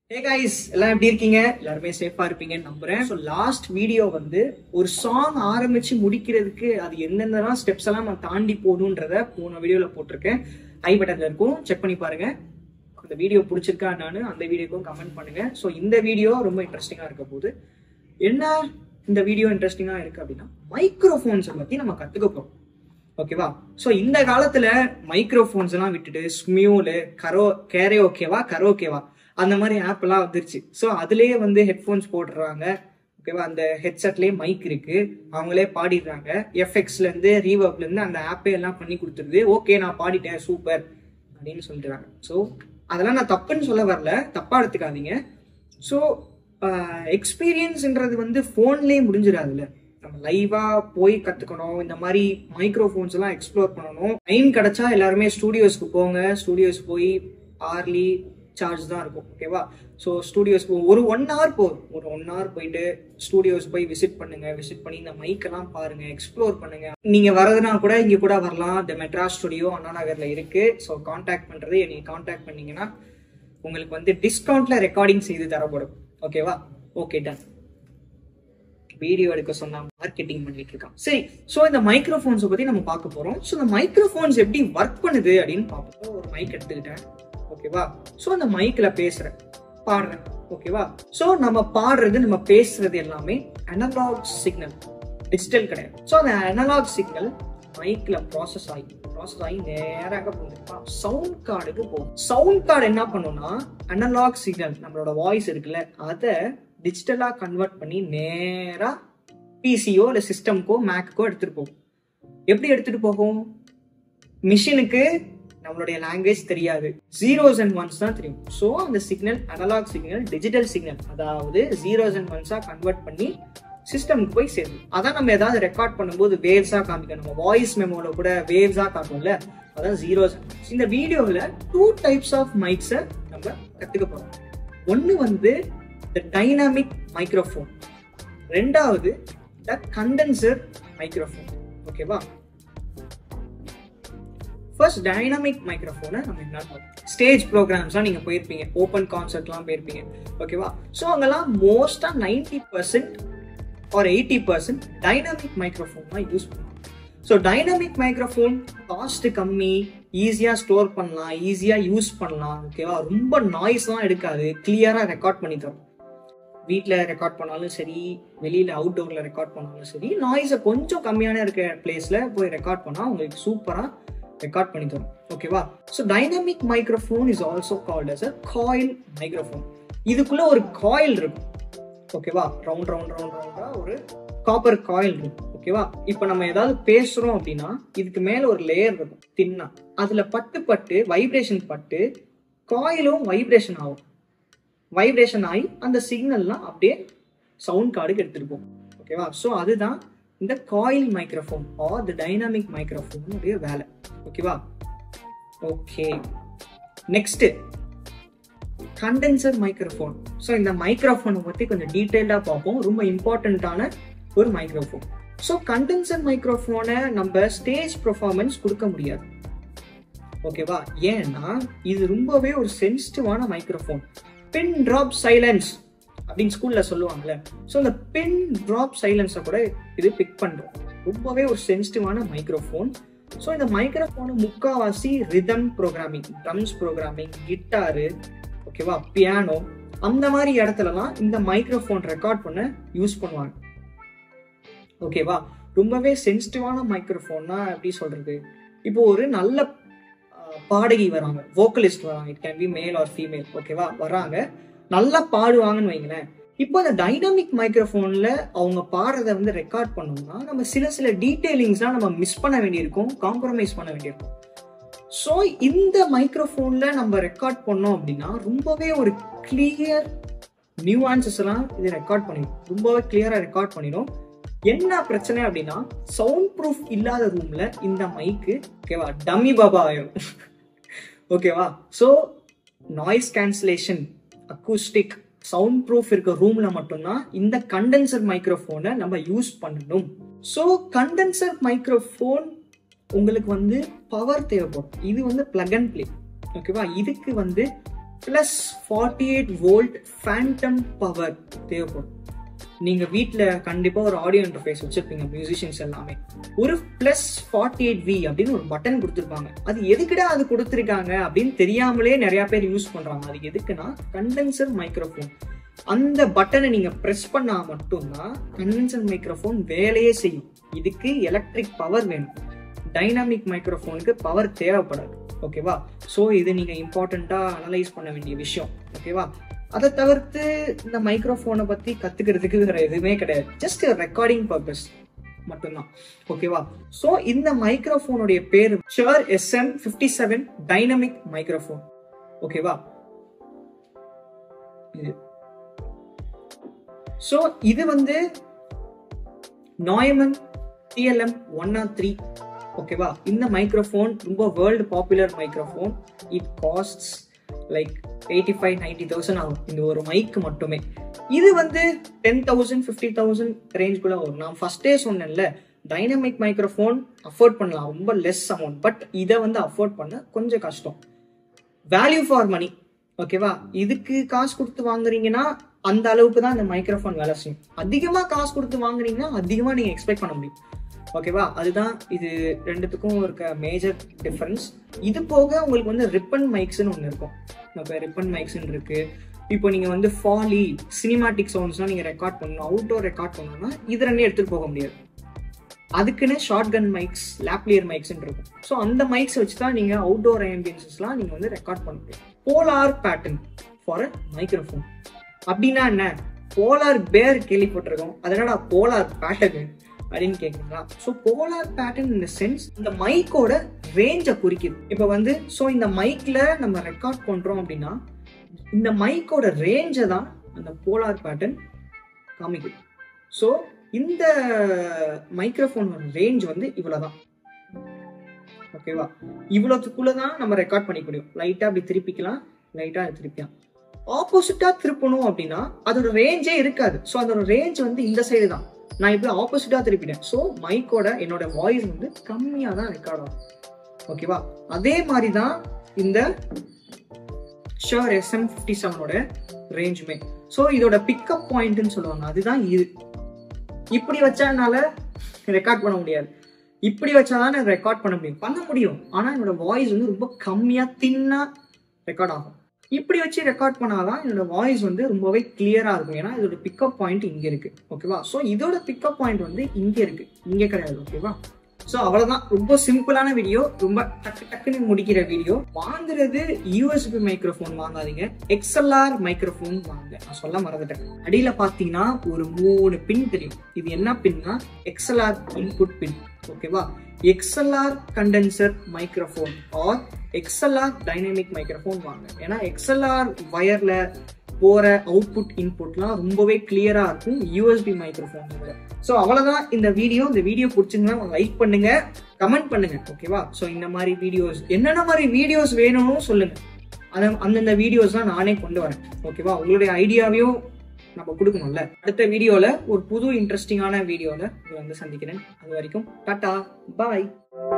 hey guys எல்லாம் எப்படி இருக்கீங்க எல்லாருமே சேஃபா இருப்பீங்கன்னு நம்புறேன் ஸோ லாஸ்ட் வீடியோ வந்து ஒரு சாங் ஆரம்பிச்சு முடிக்கிறதுக்கு அது எந்தெந்தலாம் ஸ்டெப்ஸ் எல்லாம் நான் தாண்டி போகணுன்றத போன வீடியோல போட்டிருக்கேன் ஐ பட்டன்ல இருக்கும் செக் பண்ணி பாருங்க அந்த வீடியோ பிடிச்சிருக்கா நான் அந்த வீடியோக்கும் கமெண்ட் பண்ணுங்க ஸோ இந்த வீடியோ ரொம்ப இன்ட்ரெஸ்டிங்கா இருக்க போகுது என்ன இந்த வீடியோ இன்ட்ரெஸ்டிங்கா இருக்கு அப்படின்னா மைக்ரோஃபோன்ஸை பத்தி நம்ம கத்துக்க போறோம் ஓகேவா ஸோ இந்த காலத்துல மைக்ரோஃபோன்ஸ் எல்லாம் விட்டுட்டு ஸ்மியூலு கரோ கேரே ஓகேவா கரோகேவா அந்த மாதிரி ஆப் எல்லாம் வந்துருச்சு ஸோ அதுலயே வந்து ஹெட்ஃபோன்ஸ் போடுறாங்க ஓகேவா அந்த ஹெட்செட்லயே மைக் இருக்கு அவங்களே பாடிடுறாங்க எஃப்எக்ஸ்ல இருந்து ரீவர்ப்ல இருந்து அந்த ஆப்பே எல்லாம் பண்ணி கொடுத்துருது ஓகே நான் பாடிட்டேன் சூப்பர் அப்படின்னு சொல்லிடுறாங்க ஸோ அதெல்லாம் நான் தப்புன்னு சொல்ல வரல தப்பா எடுத்துக்காதீங்க ஸோ எக்ஸ்பீரியன்ஸ்ன்றது வந்து ஃபோன்லேயே முடிஞ்சிடாதுல்ல நம்ம லைவா போய் கத்துக்கணும் இந்த மாதிரி மைக்ரோஃபோன்ஸ் எல்லாம் எக்ஸ்ப்ளோர் பண்ணணும் டைம் கிடைச்சா எல்லாருமே ஸ்டூடியோஸ்க்கு போங்க ஸ்டூடியோஸ் போய் ஆர்லி சார்ஜ் தான் இருக்கும் ஓகேவா ஸோ ஸ்டூடியோஸ் ஒரு ஒன் ஹவர் போதும் ஒரு ஒன் ஹவர் போயிட்டு ஸ்டூடியோஸ் போய் விசிட் பண்ணுங்க விசிட் பண்ணி இந்த மைக்கெல்லாம் பாருங்க எக்ஸ்ப்ளோர் பண்ணுங்க நீங்க வரதுனா கூட இங்க கூட வரலாம் இந்த மெட்ராஸ் ஸ்டுடியோ அண்ணா நகர்ல இருக்கு ஸோ காண்டாக்ட் பண்றது என்னை காண்டாக்ட் பண்ணீங்கன்னா உங்களுக்கு வந்து டிஸ்கவுண்ட்ல ரெக்கார்டிங் செய்து தரப்படும் ஓகேவா ஓகே டன் வீடியோ எடுக்க சொன்னா மார்க்கெட்டிங் பண்ணிட்டு இருக்கான் சரி சோ இந்த மைக்ரோஃபோன்ஸை பத்தி நம்ம பார்க்க போறோம் சோ இந்த மைக்ரோஃபோன்ஸ் எப்படி ஒர்க் பண்ணுது அப்படின்னு பார்ப்போம் ஒரு மைக் எடுத்துக்கிட்டேன் ஓகேவா சோ அந்த மைக்ல பேசுறேன் பாடுறேன் ஓகேவா சோ நம்ம பாடுறது நம்ம பேசுறது எல்லாமே அனலாக் சிக்னல் டிஜிட்டல் கிடையாது சோ அந்த அனலாக் சிக்னல் மைக்ல ப்ராசஸ் ஆகி ப்ராசஸ் ஆகி நேராக போகுது சவுண்ட் கார்டுக்கு போகும் சவுண்ட் கார்டு என்ன பண்ணும்னா அனலாக் சிக்னல் நம்மளோட வாய்ஸ் இருக்குல்ல அதை டிஜிட்டலா கன்வெர்ட் பண்ணி நேரா பிசியோ இல்ல சிஸ்டம்க்கோ மேக்கோ எடுத்துட்டு போகும் எப்படி எடுத்துட்டு போகும் மிஷினுக்கு நம்மளுடைய லாங்குவேஜ் தெரியாது ஜீரோஸ் அண்ட் ஒன்ஸ் தான் தெரியும் ஸோ அந்த signal analogue signal digital signal அதாவது ஜீரோஸ் அண்ட் ஒன்ஸா கன்வெர்ட் பண்ணி சிஸ்டம்க்கு போய் சேரும் அதான் நம்ம ஏதாவது ரெக்கார்ட் பண்ணும்போது வேவ்ஸா காமிக்கணும் நம்ம வாய்ஸ் மெமோல கூட வேவ்ஸா காட்டும்ல அதான் ஜீரோஸ் இந்த வீடியோவில் டூ டைப்ஸ் ஆஃப் மைக்ஸை நம்ம கத்துக்க போறோம் ஒன்று வந்து த டைனாமிக் மைக்ரோஃபோன் ரெண்டாவது த கண்டென்சர் மைக்ரோஃபோன் ஓகேவா ஃபர்ஸ்ட் டைனாமிக் மைக்ரோஃபோனை நம்ம என்ன ஸ்டேஜ் ப்ரோக்ராம்ஸ்லாம் நீங்கள் போயிருப்பீங்க ஓப்பன் கான்சர்ட்லாம் போயிருப்பீங்க ஓகேவா ஸோ அங்கெல்லாம் மோஸ்ட்டாக ninety percent or eighty percent dynamic microphone தான் யூஸ் பண்ணுவாங்க ஸோ டைனாமிக் மைக்ரோஃபோன் காஸ்ட் கம்மி ஈஸியாக ஸ்டோர் பண்ணலாம் ஈஸியாக யூஸ் பண்ணலாம் ஓகேவா ரொம்ப நாய்ஸ்லாம் எடுக்காது கிளியராக ரெக்கார்ட் பண்ணி தரும் வீட்டில் ரெக்கார்ட் பண்ணாலும் சரி வெளியில் அவுட்டோரில் ரெக்கார்ட் பண்ணாலும் சரி நாய்ஸை கொஞ்சம் கம்மியான இருக்க பிளேஸில் போய் ரெக்கார்ட் பண்ணால் உங்களுக்கு சூப்பராக ரெக்கார்ட் பண்ணி தரும் ஓகேவா so dynamic microphone is also called as a coil microphone இதுக்குள்ள ஒரு காயில் இருக்கும் ஓகேவா ரவுண்ட் ரவுண்ட் ரவுண்ட் ரவுண்டா ஒரு காப்பர் காயில் இருக்கும் ஓகேவா இப்போ நம்ம ஏதாவது பேசுறோம் அப்படின்னா இதுக்கு மேல ஒரு லேயர் இருக்கும் தின்னா அதுல பட்டு பட்டு வைப்ரேஷன் பட்டு காயிலும் வைப்ரேஷன் ஆகும் வைப்ரேஷன் ஆகி அந்த சிக்னல்லாம் அப்படியே சவுண்ட் கார்டுக்கு எடுத்துட்டு போகும் ஓகேவா ஸோ அதுதான் இந்த coil microphone or the dynamic மைக்ரோஃபோனுடைய வேலை ஓகேவா okay next condenser microphone so இந்த மைக்ரோஃபோனை பற்றி கொஞ்சம் டீட்டெயில்டாக பார்ப்போம் ரொம்ப இம்பார்ட்டண்ட்டான ஒரு மைக்ரோஃபோன் ஸோ கண்டென்சர் மைக்ரோஃபோனை நம்ம ஸ்டேஜ் பெர்ஃபார்மன்ஸ் கொடுக்க முடியாது ஓகேவா ஏன்னா இது ரொம்பவே ஒரு சென்சிட்டிவான மைக்ரோஃபோன் பின் ட்ராப் சைலன்ஸ் அப்படின்னு ஸ்கூல்ல சொல்லுவாங்கல்ல ஸோ அந்த பின் ட்ராப் சைலன்ஸை கூட இது பிக் பண்ணுறோம் ரொம்பவே ஒரு சென்சிட்டிவான மைக்ரோஃபோன் ஸோ இந்த மைக்ரோஃபோனு முக்காவாசி rhythm programming drums programming guitar ஓகேவா பியானோ அந்த மாதிரி இடத்துலலாம் இந்த மைக்ரோஃபோன் ரெக்கார்ட் பண்ண யூஸ் பண்ணுவாங்க ஓகேவா ரொம்பவே சென்சிட்டிவான மைக்ரோஃபோன்னா எப்படி சொல்றது இப்போ ஒரு நல்ல பாடகி வராங்க வோக்கலிஸ்ட் வராங்க it can be male or female ஓகேவா வராங்க நல்லா பாடுவாங்கன்னு வைங்களேன் இப்போ அந்த டைனாமிக் மைக்ரோஃபோன்ல அவங்க பாடுறத வந்து ரெக்கார்ட் பண்ணோம்னா நம்ம சில சில டீட்டெயிலிங்ஸ்லாம் நம்ம மிஸ் பண்ண வேண்டியிருக்கும் காம்ப்ரமைஸ் பண்ண வேண்டியிருக்கும் ஸோ இந்த மைக்ரோஃபோன்ல நம்ம ரெக்கார்ட் பண்ணோம் அப்படின்னா ரொம்பவே ஒரு கிளியர் நியூஆன்சஸ் எல்லாம் இது ரெக்கார்ட் பண்ணிடும் ரொம்பவே கிளியரா ரெக்கார்ட் பண்ணிடும் என்ன பிரச்சனை அப்படின்னா சவுண்ட் ப்ரூஃப் இல்லாத ரூம்ல இந்த மைக்கு ஓகேவா டம்மி பாபா ஆயிரும் ஓகேவா so noise cancellation acoustic soundproof இருக்க ரூம்ல மட்டும்தான் இந்த கண்டென்சர் மைக்ரோஃபோனை நம்ம யூஸ் பண்ணணும் ஸோ கண்டென்சர் மைக்ரோஃபோன் உங்களுக்கு வந்து பவர் தேவைப்படும் இது வந்து பிளக் அண்ட் பிளே ஓகேவா இதுக்கு வந்து plus forty eight volt phantom power தேவைப்படும் நீங்க வீட்ல கண்டிப்பா ஒரு ஆடியோ இன்டர்ஃபேஸ் வச்சிருப்பீங்க மியூசிஷியன்ஸ் எல்லாமே ஒரு பிளஸ் ஃபார்ட்டி எயிட் வி அப்படின்னு ஒரு பட்டன் கொடுத்துருப்பாங்க அது எதுக்குடா அது கொடுத்துருக்காங்க அப்படின்னு தெரியாமலே நிறைய பேர் யூஸ் பண்றாங்க அது எதுக்குன்னா கண்டென்சர் மைக்ரோஃபோன் அந்த பட்டனை நீங்க பிரஸ் பண்ணா மட்டும்தான் கண்டென்சர் மைக்ரோஃபோன் வேலையே செய்யும் இதுக்கு எலக்ட்ரிக் பவர் வேணும் டைனாமிக் மைக்ரோஃபோனுக்கு பவர் தேவைப்படாது ஓகேவா ஸோ இது நீங்க இம்பார்ட்டண்டா அனலைஸ் பண்ண வேண்டிய விஷயம் ஓகேவா அதை தவிர்த்து இந்த மைக்ரோஃபோனை பத்தி கத்துக்கிறதுக்கு வேற எதுவுமே கிடையாது ஜஸ்ட் ரெக்கார்டிங் பர்பஸ் மட்டும்தான் ஓகேவா ஸோ இந்த மைக்ரோஃபோனுடைய பேர் Shure SM fifty seven dynamic microphone ஓகேவா இது ஸோ இது வந்து Neumann TLM one or three ஓகேவா இந்த மைக்ரோஃபோன் ரொம்ப world popular microphone it costs like eighty five ninety thousand ஆகும் இந்த ஒரு மைக் மட்டுமே இது வந்து டென் தௌசண்ட் ஃபிஃப்டி தௌசண்ட் ரேஞ்சுக்குள்ள வரும் நான் ஃபர்ஸ்டே சொன்னேன்ல டைனமிக் மைக்ரோஃபோன் அஃபோர்ட் பண்ணலாம் ரொம்ப லெஸ் அமௌண்ட் பட் இதை வந்து அஃபோர்ட் பண்ண கொஞ்சம் கஷ்டம் வேல்யூ ஃபார் மணி ஓகேவா இதுக்கு காசு கொடுத்து வாங்குறீங்கன்னா அந்த அளவுக்கு தான் இந்த மைக்ரோஃபோன் வேலை செய்யும் அதிகமா காசு கொடுத்து வாங்குறீங்கன்னா அதிகமா நீங்க எக்ஸ்பெக்ட் பண்ண முடியும் ஓகேவா அதுதான் இது ரெண்டுத்துக்கும் இருக்க மேஜர் டிஃபரன்ஸ் இது போக உங்களுக்கு வந்து ரிப்பன் மைக்ஸ்னு ஒன்று இருக்கும் இப்போ ரிப்பன் மைக்ஸ்னு இருக்கு இப்போ நீங்க வந்து ஃபாலி சினிமாட்டிக் சவுண்ட்ஸ்லாம் நீங்க ரெக்கார்ட் பண்ணணும் அவுட்டோர் ரெக்கார்ட் பண்ணணும்னா இது ரெண்டையும் எடுத்துட்டு போக முடியாது அதுக்குன்னு ஷார்ட் கன் மைக்ஸ் லேப்லியர் மைக்ஸ் இருக்கும் ஸோ அந்த மைக்ஸ் வச்சு தான் நீங்க அவுட்டோர் ஆம்பியன்சஸ்லாம் நீங்க வந்து ரெக்கார்ட் பண்ண முடியும் polar pattern for a microphone அப்படின்னா என்ன போலார் பேர் கேள்விப்பட்டிருக்கோம் அதனால போலார் பேட்டர்ன் அப்படின்னு கேக்குறீங்களா ஸோ போலார் பேட்டர்ன் இந்த சென்ஸ் இந்த மைக்கோட ரேஞ்சை குறிக்குது இப்போ வந்து ஸோ இந்த மைக்ல நம்ம ரெக்கார்ட் பண்றோம் அப்படின்னா இந்த மைக்கோட ரேஞ்சை தான் அந்த போலார் பேட்டர்ன் காமிக்குது ஸோ இந்த மைக்ரோஃபோனோட ரேஞ்ச் வந்து இவ்வளவுதான் ஓகேவா இவ்வளோத்துக்குள்ள தான் நம்ம ரெக்கார்ட் பண்ணிக்க முடியும் லைட்டா அப்படி திருப்பிக்கலாம் லைட்டா திருப்பிக்கலாம் ஆப்போசிட்டா திருப்பணும் அப்படின்னா அதோட ரேஞ்சே இருக்காது ஸோ அதோட ரேஞ்ச் வந்து இந்த சைடு தான் நான் இப்படி ஆப்போசிட்டா திருப்பிட்டேன் ஸோ மைக்கோட என்னோட வாய்ஸ் வந்து கம்மியா தான் ரெக்கார்ட் ஆகும் ஓகேவா அதே மாதிரி தான் இந்த ஷர் எஸ்எம் ஃபிஃப்டி செவனோட ரேஞ்சுமே ஸோ இதோட பிக்கப் பாயிண்ட்னு சொல்லுவாங்க அதுதான் இது இப்படி வச்சனால ரெக்கார்ட் பண்ண முடியாது இப்படி வச்சாதான் நான் ரெக்கார்ட் பண்ண முடியும் பண்ண முடியும் ஆனா என்னோட வாய்ஸ் வந்து ரொம்ப கம்மியா தின்னா ரெக்கார்ட் ஆகும் இப்படி வச்சு ரெக்கார்ட் பண்ணாதான் என்னோட வாய்ஸ் வந்து ரொம்பவே கிளியரா இருக்கும் ஏன்னா இதோட பிக்கப் பாயிண்ட் இங்க இருக்கு ஓகேவா ஸோ இதோட பிக்கப் பாயிண்ட் வந்து இங்க இருக்கு இங்க கிடையாது ஓகேவா ஸோ அவ்வளவுதான் ரொம்ப சிம்பிளான வீடியோ ரொம்ப டக்கு டக்குன்னு முடிக்கிற வீடியோ வாங்குறது யூஎஸ்பி மைக்ரோஃபோன் வாங்காதீங்க எக்ஸ்எல்ஆர் மைக்ரோஃபோன் வாங்க நான் சொல்ல மறந்துட்டேன் அடியில பாத்தீங்கன்னா ஒரு மூணு பின் தெரியும் இது என்ன பின்னா எக்ஸ்எல்ஆர் இன்புட் பின் ஓகேவா XLR condenser microphone or XLR dynamic microphone வாங்க ஏன்னா எக்ஸ்எல்ஆர் வயர்ல போற அவுட்புட் இன்புட்லாம் ரொம்பவே கிளியரா இருக்கும் யூஎஸ்பி மைக்ரோஃபோன் ஸோ அவ்வளவுதான் இந்த வீடியோ இந்த வீடியோ பிடிச்சிருந்தா லைக் பண்ணுங்க கமெண்ட் பண்ணுங்க ஓகேவா ஸோ இந்த மாதிரி வீடியோஸ் என்னென்ன மாதிரி வீடியோஸ் வேணும்னு சொல்லுங்க அந்த அந்தந்த வீடியோஸ் தான் நானே கொண்டு வரேன் ஓகேவா உங்களுடைய ஐடியாவையும் நம்ம கொடுக்கணும்ல அடுத்த வீடியோல ஒரு புது இன்ட்ரெஸ்டிங்கான வீடியோல உங்களை வந்து சந்திக்கிறேன் அது வரைக்கும் டாட்டா பாய்